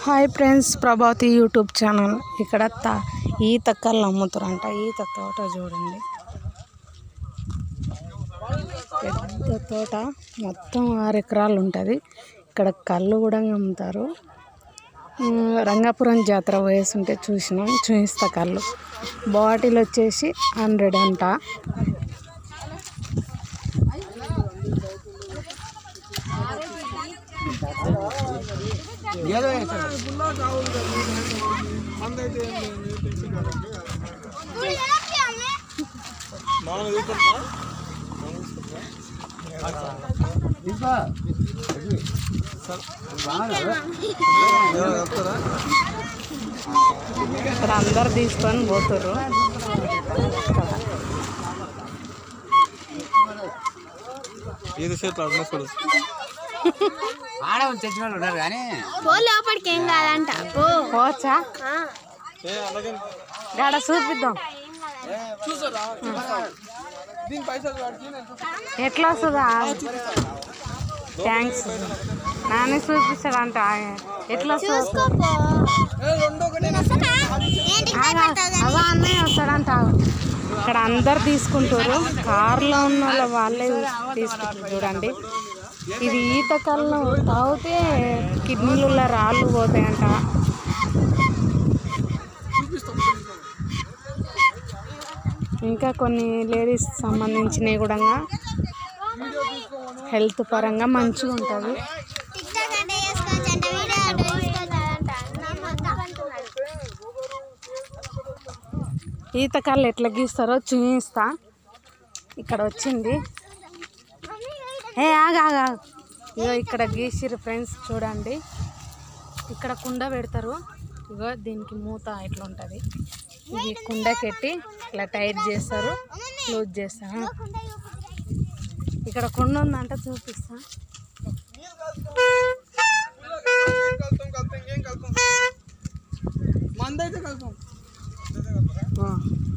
Hi friends Prabhati YouTube channel ఇక్కడ త ఈత కళ్ళు అమ్ముతారంట ఈత తోట చూడండి పెద్ద తోట మొత్తం ఆరు ఎకరాలు ఉంటుంది ఇక్కడ కళ్ళు కూడా అమ్ముతారు ఉమ్, రంగాపురం జాతర పోయేస్తుంటే చూసినాం చూపిస్తా కళ్ళు బాటిల్ వచ్చేసి హండ్రెడ్ అంట ఇక్కడ అందరు తీసుకొని పోతుర్రు ఏది చేతులు అడ్నేసుకోడు ఆడ చచ్చిన వాళ్ళు ఉన్నారు కానీ పో లోపలికి ఏం కాదంట పో పోవచ్చా ఏ అలాగే గాడ చూపిద్దాం దీని పైసలు వాడికి నేను చూపిస్తాను. ఎట్లా వస్తుందా థ్యాంక్స్ నానే చూపిస్తాడంట ఎట్లా వస్తుంది చూసుకోపో ఏ, రెండు ఒకటి ఏంటి ఆగా, అగో అన్నయ్య వస్తాడంట ఇక్కడ అందరు తీసుకుంటారు కార్లో ఉన్న వాళ్ళ వాళ్ళే తీసుకుంటారు చూడండి ఇది ఈత కళ్ళు తాగితే కిడ్నీలలో రాళ్ళు పోతాయంట ఇంకా కొన్ని లేడీస్ సంబంధించినవి కూడా హెల్త్ పరంగా మంచిగా ఉంటుంది టిక్ టాక్ అంటే చేసుకోవచ్చు అంట వీడియో అంటే తీసుకోవచ్చంట అంటున్నాడు ఈత కళ్ళు ఎట్లా గీస్తారో చూపిస్తా ఇక్కడ వచ్చింది ఏ ఆగా ఆగా ఇగో ఇక్కడ గీసిరు ఫ్రెండ్స్ చూడండి ఇక్కడ కుండ పెడతారు ఇగో దీనికి మూత ఇట్లా ఉంటుంది ఇది కుండకెట్టి ఇట్లా టైట్ చేస్తారు క్లోజ్ చేస్తారు ఇక్కడ కుండ ఉందంట చూపిస్తా ఏం కలుపుతాం, కలుపుతాం, ఇంకేం కలుపుతాం? మంద అయితే కలుపుతాం. ఆ.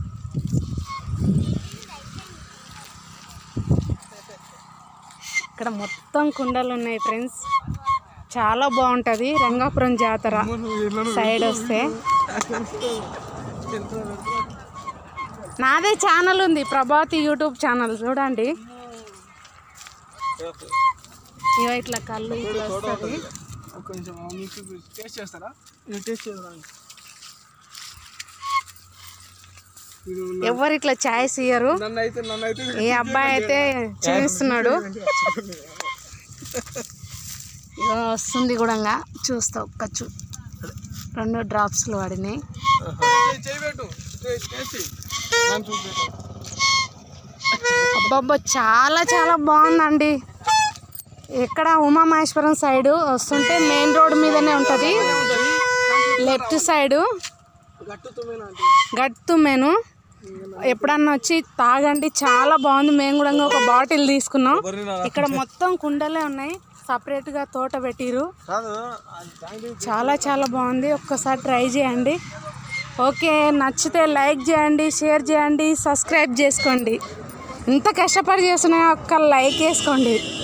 ఇక్కడ మొత్తం కుండలు ఉన్నాయి ఫ్రెండ్స్ చాలా బాగుంటుంది రంగాపురం జాతర సైడ్ వస్తే నాదే ఛానల్ ఉంది ప్రభాతి యూట్యూబ్ ఛానల్ చూడండి ఇగో ఇట్లా కళ్ళు ఇట్లా వస్తుంది ఒక్క నిమిషం ఆ, మీకు టేస్ట్ చేస్తారా మీరు టేస్ట్ చేస్తారా మీరు ఎవరు ఇట్లా ఛాయిస్ ఇయ్యరు నన్ను అయితే నన్ను అయితే ఈ అబ్బాయి అయితే చూపిస్తున్నాడు ఇగో వస్తుంది కూడా చూస్తా ఒక్క చూ రెండు డ్రాప్స్లు పడినాయి చేయి- చేయి పెట్టు చేయి- టేస్ట్ చెయ్యి. నన్ను చూపెట్టు అబ్బబ్బా చాలా చాలా బాగుందండి ఎక్కడ ఉమామహేశ్వరం సైడ్ వస్తుంటే మెయిన్ రోడ్ మీదనే ఉంటుంది లెఫ్ట్ సైడు గట్టు తుమ్మేనా అంటే గట్టు మెను ఎప్పుడన్నా వచ్చి తాగండి చాలా బాగుంది మేము కూడా ఒక బాటిల్ తీసుకున్నాం ఇక్కడ మొత్తం కుండలే ఉన్నాయి సపరేట్గా తోట పెట్టిరు కాదు చాలా చాలా బాగుంది ఒక్కసారి ట్రై చేయండి ఓకే నచ్చితే లైక్ చేయండి షేర్ చేయండి సబ్స్క్రైబ్ చేసుకోండి ఇంత కష్టపడి చేస్తున్నా ఒక్క లైక్ వేసుకోండి